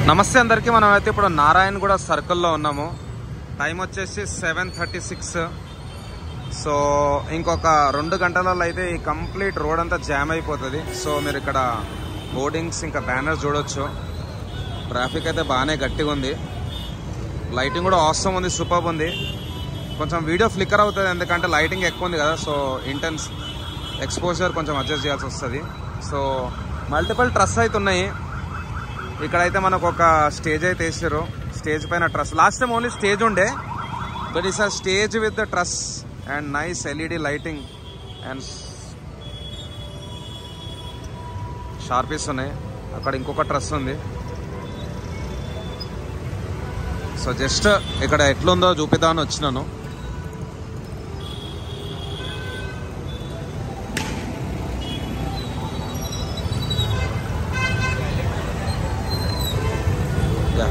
నమస్తే అందరికీ మనం అయితే ఇప్పుడు నారాయణగూడ సర్కిల్లో ఉన్నాము టైం వచ్చేసి సెవెన్ థర్టీ సిక్స్ సో ఇంకొక రెండు గంటలలో అయితే ఈ కంప్లీట్ రోడ్ అంతా జామ్ అయిపోతుంది సో మీరు ఇక్కడ బోర్డింగ్స్ ఇంకా బ్యానర్స్ చూడొచ్చు ట్రాఫిక్ అయితే బాగానే గట్టిగా ఉంది లైటింగ్ కూడా అవసరం ఉంది సూపర్ ఉంది కొంచెం వీడియో ఫ్లిక్కర్ అవుతుంది ఎందుకంటే లైటింగ్ ఎక్కువ ఉంది కదా సో ఇంటెన్స్ ఎక్స్పోజర్ కొంచెం అడ్జస్ట్ చేయాల్సి వస్తుంది సో మల్టిపుల్ ట్రస్ అయితే ఉన్నాయి ఇక్కడైతే మనకు ఒక స్టేజ్ అయితే వేసారు స్టేజ్ పైన truss last time only stage ఉండే but is uh stage with the truss and nice LED lighting and sharpies ఉన్నాయి అక్కడ ఇంకొక ట్రస్ ఉంది సో జస్ట్ ఇక్కడ ఎట్లుందో చూపిద్దామని వచ్చినాను Yeah.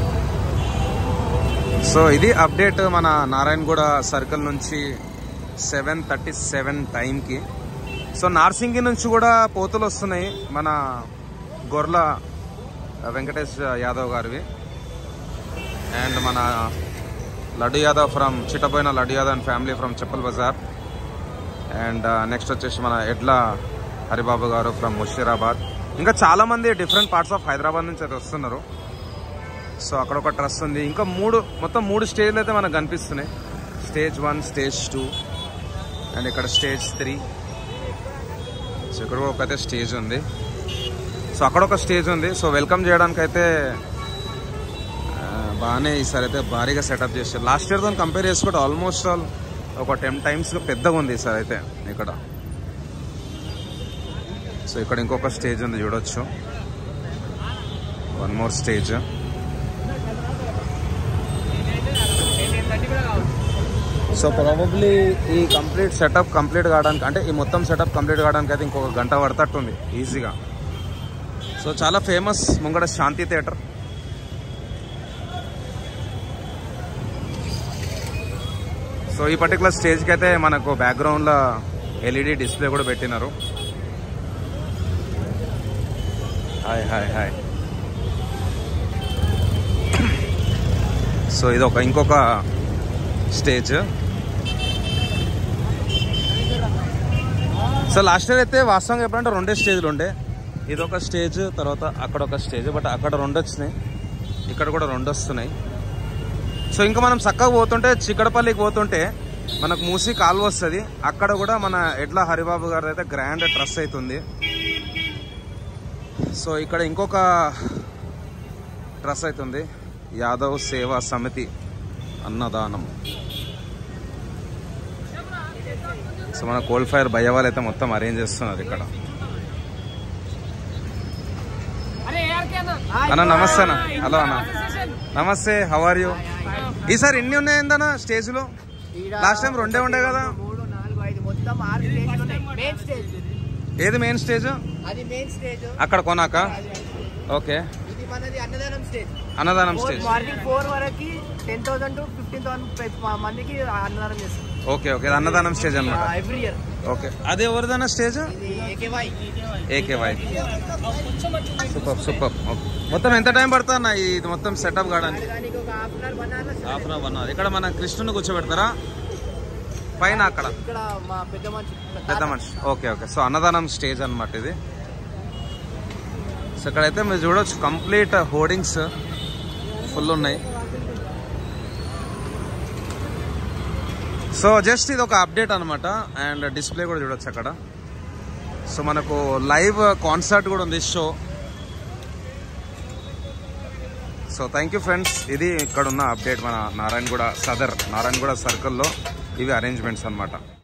సో ఇది అప్డేట్ మన నారాయణగూడ సర్కిల్ నుంచి సెవెన్ థర్టీ సెవెన్ టైంకి సో నార్సింగి నుంచి కూడా పోతులు వస్తున్నాయి మన గొర్ల వెంకటేష్ యాదవ్ గారివి అండ్ మన లడ్డు యాదవ్ ఫ్రమ్ చిట్టపోయిన Laddu Yadav and family from Chappal Bazar and next వచ్చేసి మన ఎడ్ల హరిబాబు గారు ఫ్రమ్ ముషీరాబాద్ ఇంకా చాలా మంది డిఫరెంట్ పార్ట్స్ ఆఫ్ హైదరాబాద్ నుంచి అయితే వస్తున్నారు సో అక్కడ ఒక ట్రస్ ఉంది ఇంకా మూడు మొత్తం మూడు స్టేజ్లు అయితే మనకు కనిపిస్తున్నాయి stage one stage two and ఇక్కడ స్టేజ్ త్రీ సో ఇక్కడ కూడా ఒకైతే స్టేజ్ ఉంది సో అక్కడ ఒక స్టేజ్ ఉంది సో వెల్కమ్ చేయడానికి అయితే ఆ, బాగానే ఈసారి అయితే భారీగా సెటప్ చేశారు లాస్ట్ ఇయర్తో కంపేర్ చేసుకుంటే ఆల్మోస్ట్ ఆల్ ఒక టెన్ టైమ్స్ పెద్దగా ఉంది ఈసారి అయితే ఇక్కడ సో ఇక్కడ ఇంకొక స్టేజ్ ఉంది చూడొచ్చు one more stage so probably ఈ కంప్లీట్ సెటప్ కంప్లీట్ కావడానికి అంటే ఈ మొత్తం సెటప్ కంప్లీట్ కావడానికి అయితే ఇంకొక గంట పడతట్టుంది ఈజీగా సో చాలా ఫేమస్ ముంగడ శాంతి థియేటర్ సో ఈ పర్టికులర్ స్టేజ్కి అయితే మనకు బ్యాక్గ్రౌండ్లో ఎల్ఈడి డిస్ప్లే కూడా పెట్టినారు హాయ్ హాయ్ హాయ్ సో ఇది ఒక ఇంకొక స్టేజ్ సో లాస్ట్ ఇయర్ అయితే వాస్తవంగా ఎప్పుడంటే రెండే స్టేజ్లు ఉండే ఇది ఒక స్టేజ్ తర్వాత అక్కడ ఒక స్టేజ్ బట్ అక్కడ రెండు వచ్చినాయి ఇక్కడ కూడా రెండు వస్తున్నాయి సో ఇంకా మనం చక్కగా పోతుంటే చిక్కడపల్లికి పోతుంటే మనకు మూసి కాలువ వస్తుంది అక్కడ కూడా మన ఎడ్ల హరిబాబు గారి అయితే గ్రాండ్ ట్రస్ అవుతుంది సో ఇక్కడ ఇంకొక ట్రస్ అవుతుంది యాదవ్ సేవా సమితి అన్నదానం సో మన కోల్ ఫైర్ భయ వాళ్ళు అయితే మొత్తం అరేంజ్ చేస్తున్నారు ఇక్కడ అన్న నమస్తే అన్న హలో అన్న నమస్తే హౌ ఆర్ యూ ఈసారి ఎన్ని ఉన్నాయందన్న స్టేజ్ లో లాస్ట్ టైం రెండే ఉండే కదా మూడు నాలుగు ఐదు మొత్తం ఆరు స్టేజ్లు ఉన్నాయి మెయిన్ స్టేజ్ ఏది మెయిన్ స్టేజ్ అది మెయిన్ స్టేజ్ అక్కడ కొనాక ఓకే ఇది మనది అన్నదానం స్టేజ్ అన్నదానం స్టేజ్ మార్నింగ్ ఫోర్ వరకు ten thousand to fifteen thousand మందికి అన్నదానం చేస్తాం ఓకే ఓకే ఇది అన్నదానం స్టేజ్ అనమాట ఎవ్రీ ఇయర్ ఓకే అది ఎవరిదన్న స్టేజ్ ఇది AKY AKY super super okay మొత్తం ఎంత టైం పడుతుంది అన్న ఇది మొత్తం సెటప్ కావడానికి దానికి ఒక half an hour one hour half an hour one hour ఇక్కడ మన కృష్ణుని కూర్చోబెడతారా పైన అక్కడ ఇక్కడ మా పెద్ద మనిషి పెద్ద మనిషి ఓకే ఓకే సో అన్నదానం స్టేజ్ అన్నమాట ఇది సో ఇక్కడైతే మీరు చూడొచ్చు కంప్లీట్ హోర్డింగ్స్ ఫుల్ ఉన్నాయి సో జస్ట్ ఇది ఒక అప్డేట్ అనమాట అండ్ డిస్ప్లే కూడా చూడొచ్చు అక్కడ సో మనకు లైవ్ కాన్సర్ట్ కూడా ఉంది show so thank you friends ఇది ఇక్కడ ఉన్న అప్డేట్ మన నారాయణగూడ సదర్ నారాయణగూడ సర్కిల్లో ఇవి అరేంజ్మెంట్స్ అన్నమాట